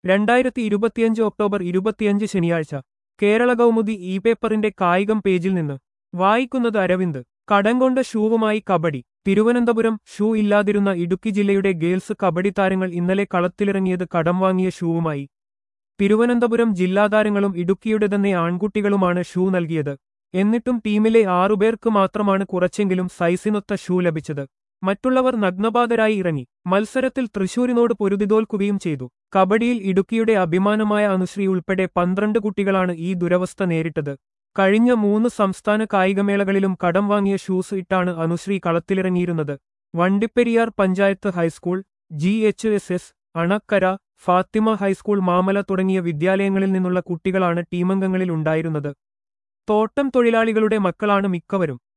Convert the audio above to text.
രണ്ടായിരത്തി ഇരുപത്തിയഞ്ച് ഒക്ടോബർ ഇരുപത്തിയഞ്ച് ശനിയാഴ്ച കേരള കൗമുദി ഇ പേപ്പറിന്റെ കായികം പേജിൽ നിന്ന് വായിക്കുന്നത് അരവിന്ദ് കടംകൊണ്ട ഷൂവുമായി കബഡി തിരുവനന്തപുരം ഷൂ ഇല്ലാതിരുന്ന ഇടുക്കി ജില്ലയുടെ ഗേൾസ് കബഡി താരങ്ങൾ ഇന്നലെ കളത്തിലിറങ്ങിയത് കടം വാങ്ങിയ ഷൂവുമായി തിരുവനന്തപുരം ജില്ലാതാരങ്ങളും ഇടുക്കിയുടെ തന്നെ ആൺകുട്ടികളുമാണ് ഷൂ നൽകിയത് എന്നിട്ടും ടീമിലെ ആറുപേർക്ക് മാത്രമാണ് കുറച്ചെങ്കിലും സൈസിനൊത്ത ഷൂ ലഭിച്ചത് മറ്റുള്ളവർ നഗ്നപാതരായി ഇറങ്ങി മത്സരത്തിൽ തൃശൂരിനോട് പൊരുതിതോൽക്കുകയും ചെയ്തു കബഡിയിൽ ഇടുക്കിയുടെ അഭിമാനമായ അനുശ്രീ ഉൾപ്പെടെ പന്ത്രണ്ട് കുട്ടികളാണ് ഈ ദുരവസ്ഥ നേരിട്ടത് കഴിഞ്ഞ മൂന്ന് സംസ്ഥാന കായികമേളകളിലും കടം വാങ്ങിയ ഷൂസ് ഇട്ടാണ് അനുശ്രീ കളത്തിലിറങ്ങിയിരുന്നത് Vandiperiyar panchayat high school G H S S Anakkara Fathima high school Mamala തുടങ്ങിയ വിദ്യാലയങ്ങളിൽ നിന്നുള്ള കുട്ടികളാണ് ടീമംഗങ്ങളിൽ ഉണ്ടായിരുന്നത് തോട്ടം തൊഴിലാളികളുടെ മക്കളാണ് മിക്കവരും